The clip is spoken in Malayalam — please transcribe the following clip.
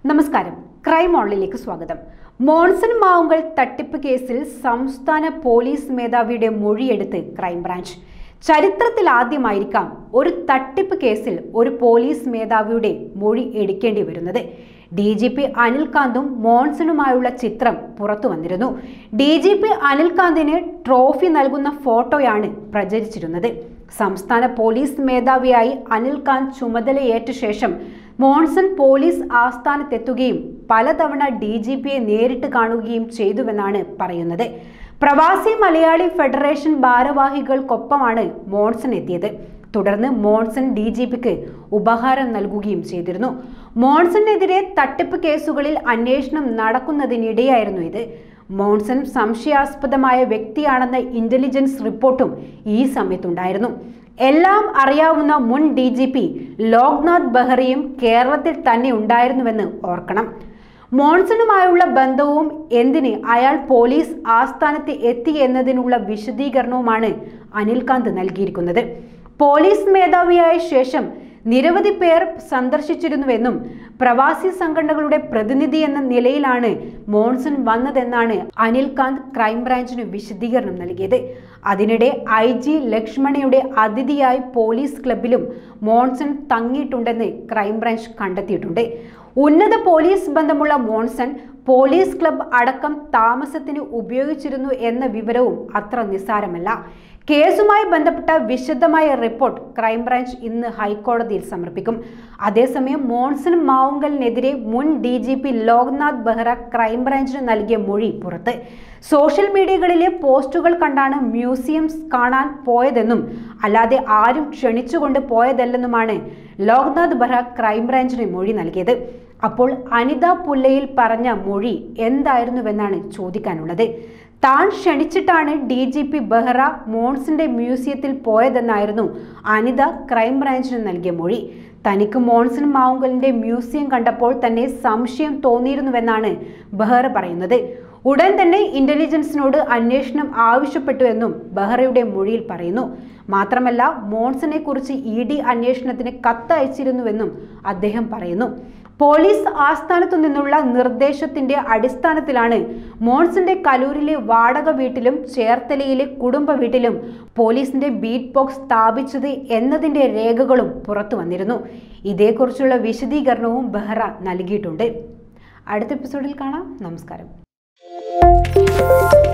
നമസ്കാരം ക്രൈം ഓൺലൈനിലേക്ക് സ്വാഗതം മോൺസൺ മാവുങ്കൽ തട്ടിപ്പ് കേസിൽ സംസ്ഥാന പോലീസ് മേധാവിയുടെ മൊഴിയെടുത്ത് ക്രൈംബ്രാഞ്ച് ചരിത്രത്തിൽ ആദ്യമായിരിക്കാം ഒരു തട്ടിപ്പ് കേസിൽ ഒരു പോലീസ് മേധാവിയുടെ മൊഴി എടുക്കേണ്ടി വരുന്നത് ഡി ജി പി അനിൽകാന്തും മോൺസണുമായുള്ള ചിത്രം പുറത്തു വന്നിരുന്നു ഡി ജി പി അനിൽകാന്തിന് ട്രോഫി നൽകുന്ന ഫോട്ടോയാണ് പ്രചരിച്ചിരുന്നത് സംസ്ഥാന പോലീസ് മേധാവിയായി അനിൽകാന്ത് ചുമതലയേറ്റ ശേഷം മോൺസൺ പോലീസ് ആസ്ഥാനത്തെത്തുകയും പലതവണ ഡി ജി പിയെ നേരിട്ട് കാണുകയും ചെയ്തുവെന്നാണ് പറയുന്നത് പ്രവാസി മലയാളി ഫെഡറേഷൻ ഭാരവാഹികൾക്കൊപ്പമാണ് മോൺസൺ എത്തിയത് തുടർന്ന് മോൺസൺ ഡി ജി പിക്ക് ഉപഹാരം നൽകുകയും ചെയ്തിരുന്നു മോൺസണിനെതിരെ തട്ടിപ്പ് കേസുകളിൽ അന്വേഷണം നടക്കുന്നതിനിടെയായിരുന്നു ഇത് മോൺസൺ സംശയാസ്പദമായ വ്യക്തിയാണെന്ന ഇന്റലിജൻസ് റിപ്പോർട്ടും ഈ സമയത്തുണ്ടായിരുന്നു എല്ലാം അറിയാവുന്ന മുൻ ഡി ജി പി ലോക്നാഥ് ബെഹ്റയും കേരളത്തിൽ തന്നെ ഉണ്ടായിരുന്നുവെന്ന് ഓർക്കണം മോൺസണുമായുള്ള ബന്ധവും എന്തിന് അയാൾ പോലീസ് ആസ്ഥാനത്ത് എത്തി എന്നതിനുള്ള വിശദീകരണവുമാണ് അനിൽകാന്ത് നൽകിയിരിക്കുന്നത് പോലീസ് മേധാവിയായ ശേഷം നിരവധി പേർ സന്ദർശിച്ചിരുന്നുവെന്നും പ്രവാസി സംഘടനകളുടെ പ്രതിനിധി എന്ന നിലയിലാണ് മോൺസൺ വന്നതെന്നാണ് അനിൽകാന്ത് ക്രൈംബ്രാഞ്ചിന് വിശദീകരണം നൽകിയത് അതിനിടെ ഐ ജി ലക്ഷ്മണയുടെ അതിഥിയായി പോലീസ് ക്ലബിലും മോൺസൺ തങ്ങിയിട്ടുണ്ടെന്ന് ക്രൈംബ്രാഞ്ച് കണ്ടെത്തിയിട്ടുണ്ട് ഉന്നത പോലീസ് ബന്ധമുള്ള മോൺസൺ പോലീസ് ക്ലബ് അടക്കം താമസത്തിന് ഉപയോഗിച്ചിരുന്നു എന്ന വിവരവും അത്ര നിസ്സാരമല്ല കേസുമായി ബന്ധപ്പെട്ട വിശദമായ റിപ്പോർട്ട് ക്രൈംബ്രാഞ്ച് ഇന്ന് ഹൈക്കോടതിയിൽ സമർപ്പിക്കും അതേസമയം മോൺസൺ മാവുങ്കലിനെതിരെ മുൻ D G P Loknath Behra ക്രൈംബ്രാഞ്ചിന് നൽകിയ മൊഴി പുറത്ത് സോഷ്യൽ മീഡിയകളിലെ പോസ്റ്റുകൾ കണ്ടാണ് മ്യൂസിയംസ് കാണാൻ പോയതെന്നും അല്ലാതെ ആരും ക്ഷണിച്ചുകൊണ്ട് പോയതല്ലെന്നുമാണ് ലോക്നാഥ് ബെഹ്റ ക്രൈംബ്രാഞ്ചിന് മൊഴി നൽകിയത് അപ്പോൾ അനിത പുല്ലയിൽ പറഞ്ഞ മൊഴി എന്തായിരുന്നുവെന്നാണ് ചോദിക്കാനുള്ളത് താൻ ക്ഷണിച്ചിട്ടാണ് ഡി ജി പി ബെഹ്റ മോൺസിന്റെ മ്യൂസിയത്തിൽ പോയതെന്നായിരുന്നു അനിത ക്രൈംബ്രാഞ്ചിന് നൽകിയ മൊഴി തനിക്ക് മോൺസൺ മാവുങ്കലിന്റെ മ്യൂസിയം കണ്ടപ്പോൾ തന്നെ സംശയം തോന്നിയിരുന്നുവെന്നാണ് ബെഹ്റ പറയുന്നത് ഉടൻ തന്നെ ഇന്റലിജൻസിനോട് അന്വേഷണം ആവശ്യപ്പെട്ടുവെന്നും ബെഹ്റയുടെ മൊഴിയിൽ പറയുന്നു മാത്രമല്ല മോൺസനെ കുറിച്ച് ഇ ഡി അന്വേഷണത്തിന് കത്തയച്ചിരുന്നുവെന്നും അദ്ദേഹം പറയുന്നു പോലീസ് ആസ്ഥാനത്തു നിന്നുള്ള നിർദ്ദേശത്തിന്റെ അടിസ്ഥാനത്തിലാണ് മോൺസിന്റെ കലൂരിലെ വാടക വീട്ടിലും ചേർത്തലയിലെ കുടുംബ വീട്ടിലും പോലീസിന്റെ ബീറ്റ് ബോക്സ് സ്ഥാപിച്ചത് എന്നതിന്റെ രേഖകളും പുറത്തു വന്നിരുന്നു ഇതേക്കുറിച്ചുള്ള വിശദീകരണവും ബെഹ്റ നൽകിയിട്ടുണ്ട് അടുത്ത എപ്പിസോഡിൽ കാണാം നമസ്കാരം